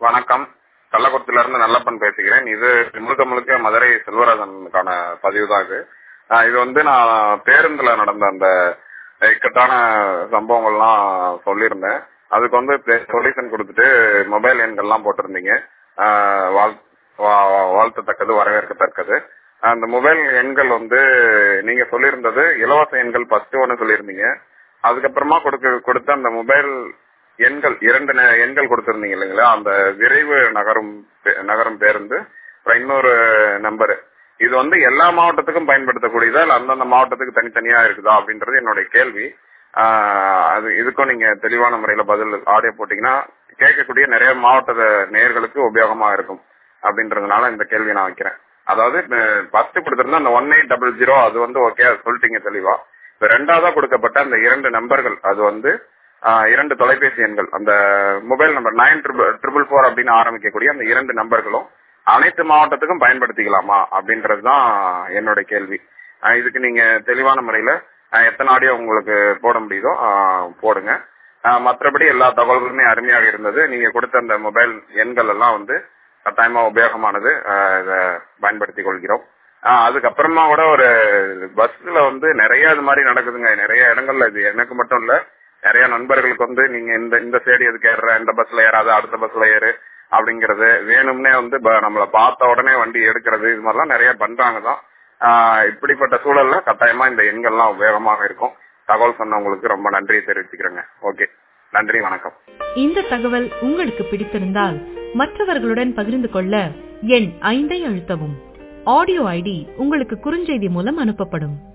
வணக்கம் கள்ளக்குறிச்சில இருந்து நல்லப்பன் பேசுகிறேன் இது முழுக்க முழுக்க மதுரை செல்வராஜனுக்கான பதிவு தான் இது ஆஹ் இது வந்து நான் பேருந்துல நடந்த அந்த இக்கட்டான சம்பவங்கள்லாம் சொல்லியிருந்தேன் அதுக்கு வந்து சொல்யூஷன் கொடுத்துட்டு மொபைல் எண்கள்லாம் போட்டிருந்தீங்க ஆஹ் வாழ்- வா- வா- வாழ்த்தத்தக்கது வரவேற்கத்தக்கது அந்த மொபைல் எண்கள் வந்து நீங்க சொல்லியிருந்தது இலவச எண்கள் ஃபர்ஸ்ட் ஒன்னு சொல்லியிருந்தீங்க அதுக்கப்புறமா கொடுக்க கொடுத்த அந்த மொபைல் எண்கள் இரண்டு ந- எண்கள் கொடுத்திருந்தீங்க இல்லைங்களா அந்த விரைவு நகரும் பே- நகரும் பேருந்து அப்புறம் இன்னொரு நம்பர் இது வந்து எல்லா மாவட்டத்துக்கும் பயன்படுத்தக்கூடியதா இல்ல அந்தந்த மாவட்டத்துக்கு தனித்தனியா இருக்குதா அப்படின்றது என்னுடைய கேள்வி ஆஹ் அது இதுக்கும் நீங்க தெளிவான முறையில பதில் ஆடியோ போட்டீங்கன்னா கேட்கக்கூடிய நிறைய மாவட்ட நேயர்களுக்கு உபயோகமா இருக்கும் அப்படின்றதுனால இந்த கேள்வி நான் வைக்கிறேன் அதாவது ஃபர்ஸ்ட் கொடுத்திருந்த அந்த ஒன் எயிட் டபுள் ஜீரோ அது வந்து ஓகே அது சொல்லிட்டீங்க தெளிவா இப்ப ரெண்டாவதா கொடுக்கப்பட்ட அந்த இரண்டு நம்பர்கள் அது வந்து ஆஹ், இரண்டு தொலைபேசி எண்கள் அந்த mobile number nine triple four அப்படின்னு ஆரம்பிக்கக்கூடிய அந்த இரண்டு நம்பர்களும் அனைத்து மாவட்டத்துக்கும் பயன்படுத்திக்கலாமா அப்படின்றதுதான் என்னோட கேள்வி ஆஹ், இதுக்கு நீங்க தெளிவான முறையில ஆஹ், எத்தனை ஆடியோ உங்களுக்கு போட முடியுதோ ஆஹ், போடுங்க ஆஹ், மற்றபடி எல்லா தகவல்களுமே அருமையாக இருந்தது நீங்க கொடுத்த அந்த மொபைல் எண்கள் எல்லாம் வந்து கட்டாயமா உபயோகமானது ஆஹ், இதை பயன்படுத்திக் கொள்கிறோம் ஆஹ், அதுக்கப்புறமா கூட ஒரு பஸ்ல வந்து நிறைய இது மாதிரி நடக்குதுங்க நிறைய இடங்கள்ல இது எனக்கு மட்டும் இல்ல நிறைய நண்பர்களுக்கு வந்து நீங்க இந்த இந்த சைடு எதுக்கு ஏறுற இந்த பஸ்ல ஏறாத அடுத்த பஸ்ல ஏறு அப்படிங்கறது வேணும்னே வந்து ப- நம்மள பார்த்த உடனே வண்டி எடுக்கிறது இது மாதிரிலாம் நிறைய பண்றாங்க தான் ஆஹ், இப்படிப்பட்ட சூழல்ல கட்டாயமா இந்த எண்கள்லாம் உபயோகமாக இருக்கும் தகவல் சொன்னவங்களுக்கு ரொம்ப நன்றியை தெரிவிச்சுக்கிறேங்க ஓகே நன்றி வணக்கம் இந்த தகவல் உங்களுக்கு பிடித்திருந்தால் மற்றவர்களுடன் பகிர்ந்து கொள்ள எண் ஐந்தை அழுத்தவும் ஆடியோ ஐடி உங்களுக்கு குறுஞ்செய்தி மூலம் அனுப்பப்படும்